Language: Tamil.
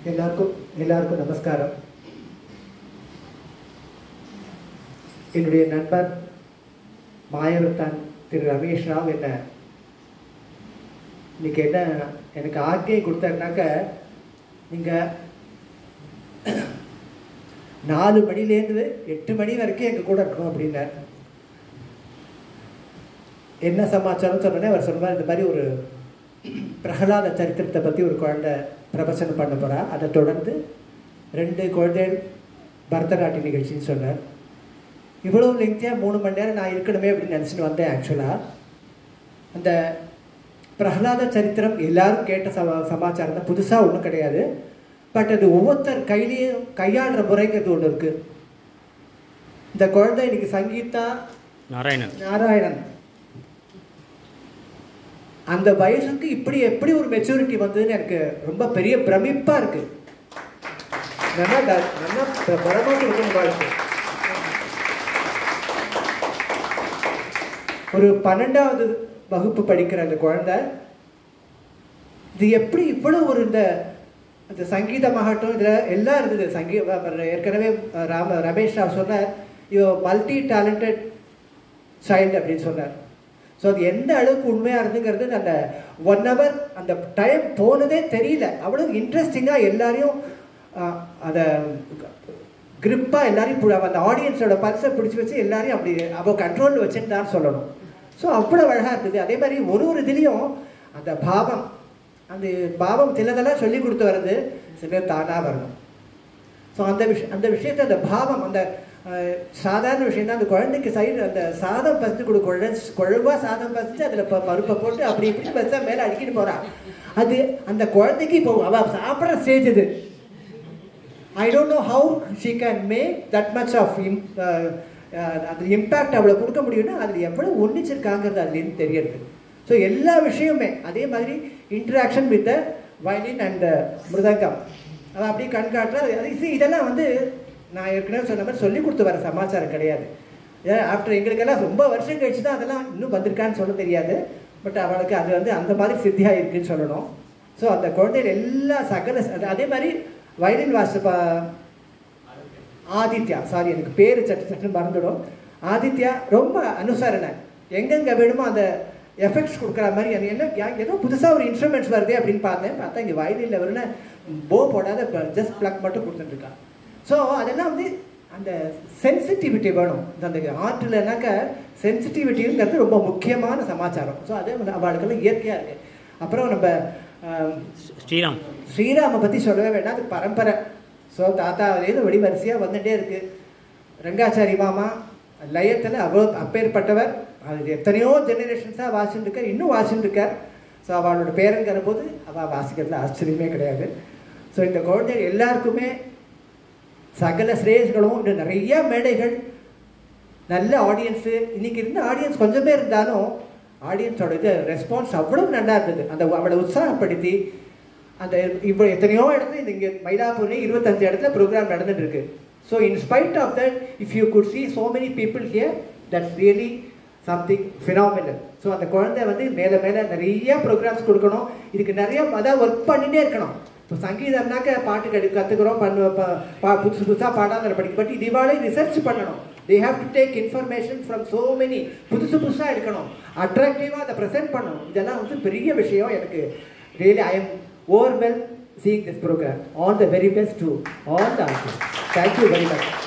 எல்லாருக்கும் எல்லாருக்கும் நமஸ்காரம் என்னுடைய நண்பர் மாயவர்தான் திரு ரமேஷ் ராவ் என்ன இன்னைக்கு என்ன எனக்கு ஆர்கே கொடுத்தாருனாக்க நீங்கள் நாலு மணிலேருந்து எட்டு மணி வரைக்கும் எங்கள் கூட இருக்கணும் அப்படின்னார் என்ன சமாச்சாரம் சொன்னோன்னே அவர் சொன்னார் இந்த மாதிரி ஒரு பிரகலாத சரித்திரத்தை பற்றி ஒரு குழந்தை பிரவச்சனம் பண்ண போகிறா அதை தொடர்ந்து ரெண்டு குழந்தைகள் பரதநாட்டிய நிகழ்ச்சின்னு சொன்னார் இவ்வளோ லெங்க்தியாக மூணு மணி நேரம் நான் இருக்கணுமே அப்படின்னு நினச்சிட்டு வந்தேன் ஆக்சுவலாக அந்த பிரகலாத சரித்திரம் எல்லாரும் கேட்ட சமா சமாச்சாரம் தான் புதுசாக ஒன்றும் கிடையாது பட் அது ஒவ்வொருத்தர் கையிலையும் கையாளுற முறைங்கிறது ஒன்று இருக்குது இந்த குழந்தை இன்னைக்கு சங்கீதா நாராயணன் நாராயணன் அந்த வயசுக்கு இப்படி எப்படி ஒரு மெச்சூரிட்டி வந்ததுன்னு எனக்கு ரொம்ப பெரிய பிரமிப்பா இருக்கு நல்லா த- நல்லா ப- பரமா கொடுக்கணும் வாழ்க்கை ஒரு பன்னெண்டாவது வகுப்பு படிக்கிற அந்த குழந்தை இது எப்படி இவ்வளவு ஒரு இந்த அந்த சங்கீதமாகட்டும் இதில் எல்லாம் இருந்தது சங்கீ ஏற்கனவே ராம ரமேஷ் ராவ் சொன்னார் யோ மல்டி டேலண்டட் சைல்டு அப்படின்னு சொன்னார் ஸோ அது எந்த அளவுக்கு உண்மையாக இருந்துங்கிறது அந்த ஒன் ஹவர் அந்த டைம் போனதே தெரியல அவ்வளோ இன்ட்ரெஸ்டிங்காக எல்லாரையும் ஆஹ், அதை கிரிப்பாக எல்லாரையும் பு- அந்த ஆடியன்ஸோட பல்ஸை பிடிச்சி வச்சு எல்லாரையும் அப்படி அவள் கண்ட்ரோலில் வச்சுன்னு தான் சொல்லணும் ஸோ அவ்வளோ அழகாக இருந்தது அதே மாதிரி ஒரு ஒரு இதுலேயும் அந்த பாவம் அந்த பாவம் சிலதெல்லாம் சொல்லி கொடுத்து வர்றது சிலர் தானாக வரணும் ஸோ அந்த விஷயம் அந்த விஷயத்தை அந்த பாவம் அந்த அஹ், சாதாரண விஷயம் தான் அந்த குழந்தைக்கு சைடு அந்த சாதம் பசித்து கொடு குழ குழவா சாதம் பசித்து அதில் ப பருப்பை போட்டு அப்படி இப்படி பச்சா மேலே அடிக்கிட்டு போறா அது அந்த குழந்தைக்கு இப்போ அவ சாப்பிட்ற ஸ்டேஜ் இது I don't know how she can make that much of இம் அந்த இம்பேக்ட் அவளை கொடுக்க முடியும்னா அதில் எவ்வளோ ஒன்றிச்சிருக்காங்கிறது அதுலேருந்து தெரியறது ஸோ எல்லா விஷயமே அதே மாதிரி interaction with the violin and mridangam அவள் அப்படியே கண் காட்டுறா அது see, இதெல்லாம் வந்து நான் ஏற்கனவே சொன்ன மாதிரி சொல்லி கொடுத்து வர சமாச்சாரம் கிடையாது ஆஃப்டர் எங்களுக்கெல்லாம் ரொம்ப வருஷம் கழிச்சு தான் அதெல்லாம் இன்னும் வந்திருக்கான்னு சொல்ல தெரியாது பட் அவளுக்கு அது வந்து அந்த மாதிரி சித்தியாக இருக்குன்னு சொல்லணும் ஸோ அந்த குழந்தைகள் எல்லா சகல அது- அதே மாதிரி வயலின் வாசிப்ப ஆதித்யா சாரி எனக்கு பேர் சட்டு சட்டுன்னு மறந்துடும் ஆதித்யா ரொம்ப அனுசரணை எங்கெங்க வேணுமோ அந்த எஃபெக்ட்ஸ் கொடுக்குற மாதிரி அது என்ன யா- ஏதோ புதுசாக ஒரு இன்ஸ்ட்ருமெண்ட்ஸ் வருதே அப்படின்னு பார்த்தேன் பார்த்தா இங்கே வயலினில் வரும்னா போ போடாத ஜஸ்ட் ப்ளக் மட்டும் கொடுத்துட்டுருக்கான் ஸோ அதெல்லாம் வந்து அந்த சென்சிட்டிவிட்டி வேணும் இந்த அந்த ஆர்ட்லனாக்க சென்சிட்டிவிட்டிங்கிறது ரொம்ப முக்கியமான சமாச்சாரம் ஸோ அதே வந்து அவளுக்கெல்லாம் இயற்கையாக இருக்குது அப்புறம் நம்ம ஆம், ஸ்ரீராம் ஸ்ரீராமை பற்றி சொல்லவே வேண்டாம் அது பரம்பரை ஸோ தாத்தாவிலேருந்து வடிவரிசையாக வந்துட்டே இருக்கு ரங்காச்சாரி மாமா லயத்தில் அவ்வளோ அப்பேற்பட்டவர் அது எத்தனையோ ஜெனரேஷன்ஸாக வாசிச்சுட்டு இருக்கார் இன்னும் வாசிச்சுட்டு இருக்கார் ஸோ அவளோட பேருங்கிற போது அவள் வாசிக்கிறதுல ஆச்சரியமே கிடையாது ஸோ இந்த குழந்தை எல்லாருக்குமே சகல சிரேஷ்களும் இன்னும் நிறைய மேடைகள் நல்ல ஆடியன்ஸு இன்னைக்கு இருந்த ஆடியன்ஸ் கொஞ்சமே இருந்தாலும் ஆடியன்ஸோட இது ரெஸ்பான்ஸ் அவ்வளவு நல்லா இருந்தது அந்த அவளை உற்சாகப்படுத்தி அந்த இப்போ எத்தனையோ இடத்துல இந்த இங்கே மயிலாப்பூர்லேயே இருபத்தஞ்சு இடத்துல ப்ரோக்ராம் நடந்துட்டு இருக்கு so in spite of that if you could see so many people here that's really something phenomenal so அந்த குழந்தை வந்து மேலே மேலே நிறைய ப்ரோக்ராம்ஸ் கொடுக்கணும் இதுக்கு நிறைய அதான் ஒர்க் பண்ணிட்டே இருக்கணும் இப்போ சங்கீதம்னாக்க பாட்டு கடி கற்றுக்குறோம் பண்ணு ப- பா- புதுசு புதுசாக பாடாங்கிற படிக்க பட் இதுவாலே ரிசர்ச் பண்ணணும் they have to take information from so many புதுசு புதுசாக எடுக்கணும் அட்ராக்டிவாக அதை ப்ரெசென்ட் பண்ணணும் இதெல்லாம் வந்து பெரிய விஷயம் எனக்கு ரியலி ஐ எம் ஓவர்வெல் seeing this programme all the very best to all the artist thank you very much